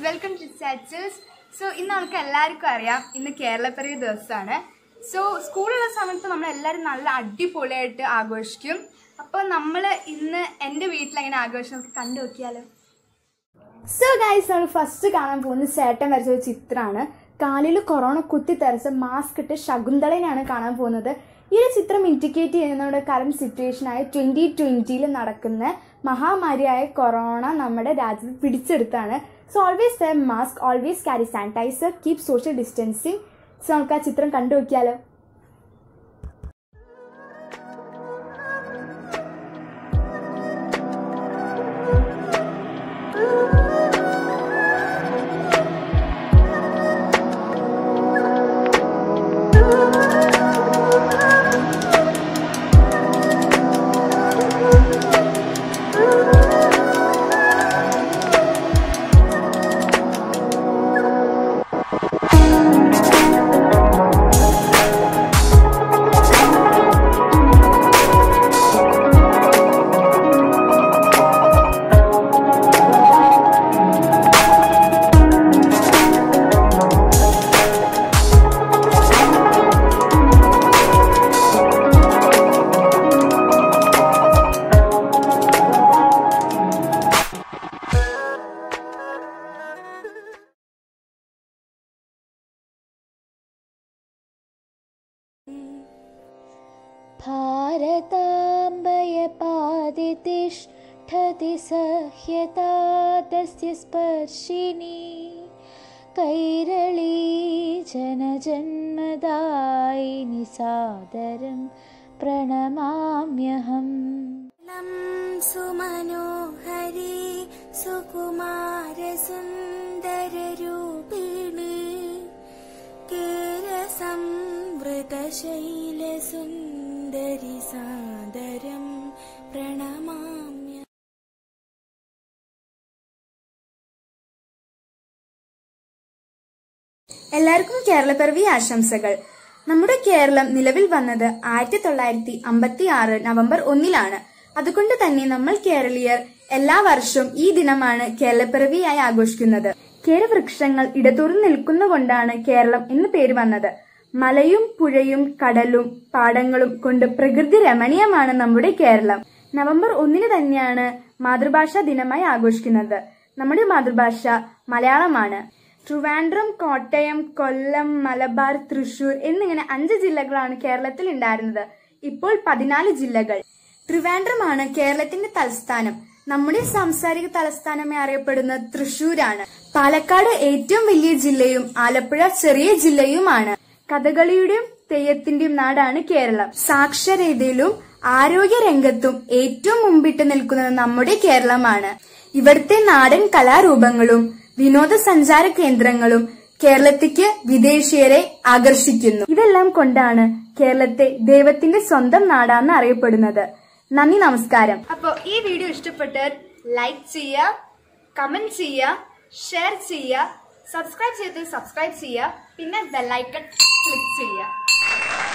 welcome to Sachs so ഇന്ന് നമുക്ക് എല്ലാവർക്കും അറിയാം ഇന്ന് കേരളപ്പിറവി ദിവസമാണ് സോ സ്കൂളുള്ള സമയത്ത് നമ്മൾ എല്ലാവരും നല്ല അടിപൊളിയായിട്ട് ആഘോഷിക്കും അപ്പോൾ നമ്മൾ ഇന്ന് എൻ്റെ വീട്ടിൽ എങ്ങനെ ആഘോഷം നമുക്ക് കണ്ടു നോക്കിയാലോ സോ ഗൈസ് നമ്മൾ ഫസ്റ്റ് കാണാൻ പോകുന്നത് ചേട്ടൻ വരച്ച ഒരു ചിത്രമാണ് കാലിൽ കൊറോണ കുത്തി തെറിച്ച് മാസ്ക് ഇട്ട് ശകുന്തളനെയാണ് കാണാൻ പോകുന്നത് ഈ ഒരു ചിത്രം ഇൻഡിക്കേറ്റ് ചെയ്യുന്ന നമ്മുടെ കറണ്ട് സിറ്റുവേഷനായ ട്വൻറ്റി ട്വൻറ്റിയിൽ നടക്കുന്ന മഹാമാരിയായ കൊറോണ നമ്മുടെ രാജ്യത്ത് പിടിച്ചെടുത്താണ് so always wear mask always carry sanitiser keep social distancing so നമുക്ക് ആ ചിത്രം കണ്ടു നോക്കിയാലോ भारताम्बय पादितिष्ठति सह्यता तस्य स्पर्शिनी कैरळी जनजन्मदायिनि सादरं प्रणमाम्यहम् सुमनोहरी सुकुमारसुन्दररूपिणी केरसंवृतशैलसुन्दरि सादरं प्रणमाम्य എല്ലാവർക്കും കേരളപ്പിറവി ആശംസകൾ നമ്മുടെ കേരളം നിലവിൽ വന്നത് ആയിരത്തി തൊള്ളായിരത്തി അമ്പത്തി ആറ് നവംബർ ഒന്നിലാണ് അതുകൊണ്ട് തന്നെ നമ്മൾ കേരളീയർ എല്ലാ വർഷവും ഈ ദിനമാണ് കേരളപ്പിറവിയായി ആഘോഷിക്കുന്നത് കേരവൃക്ഷങ്ങൾ ഇടതൂർന്ന് നിൽക്കുന്നതുകൊണ്ടാണ് കേരളം എന്ന് പേര് വന്നത് മലയും പുഴയും കടലും പാടങ്ങളും കൊണ്ട് പ്രകൃതി രമണീയമാണ് നമ്മുടെ കേരളം നവംബർ ഒന്നിന് തന്നെയാണ് മാതൃഭാഷാ ദിനമായി ആഘോഷിക്കുന്നത് നമ്മുടെ മാതൃഭാഷ മലയാളമാണ് ട്രിവാൻഡ്രം കോട്ടയം കൊല്ലം മലബാർ തൃശൂർ എന്നിങ്ങനെ അഞ്ച് ജില്ലകളാണ് കേരളത്തിൽ ഉണ്ടായിരുന്നത് ഇപ്പോൾ പതിനാല് ജില്ലകൾ ട്രിവാൻഡ്രമാണ് കേരളത്തിന്റെ തലസ്ഥാനം നമ്മുടെ സാംസ്കാരിക തലസ്ഥാനമായി അറിയപ്പെടുന്നത് തൃശൂരാണ് പാലക്കാട് ഏറ്റവും വലിയ ജില്ലയും ആലപ്പുഴ ചെറിയ ജില്ലയുമാണ് കഥകളിയുടെയും തെയ്യത്തിന്റെയും നാടാണ് കേരളം സാക്ഷരതയിലും ആരോഗ്യ രംഗത്തും ഏറ്റവും മുമ്പിട്ട് നിൽക്കുന്നത് നമ്മുടെ കേരളമാണ് ഇവിടുത്തെ നാടൻ കലാരൂപങ്ങളും വിനോദസഞ്ചാര കേന്ദ്രങ്ങളും കേരളത്തിക്ക് വിദേശീയരെ ആകർഷിക്കുന്നു ഇതെല്ലാം കൊണ്ടാണ് കേരളത്തെ ദൈവത്തിന്റെ സ്വന്തം നാടാന്ന് അറിയപ്പെടുന്നത് നന്ദി നമസ്കാരം അപ്പോൾ ഈ വീഡിയോ ഇഷ്ടപ്പെട്ടാൽ ലൈക്ക് ചെയ്യുക കമന്റ് ചെയ്യുക ഷെയർ ചെയ്യുക സബ്സ്ക്രൈബ് ചെയ്ത് സബ്സ്ക്രൈബ് ചെയ്യുക പിന്നെ ബെല്ലൈക്കൺ ക്ലിക്ക് ചെയ്യുക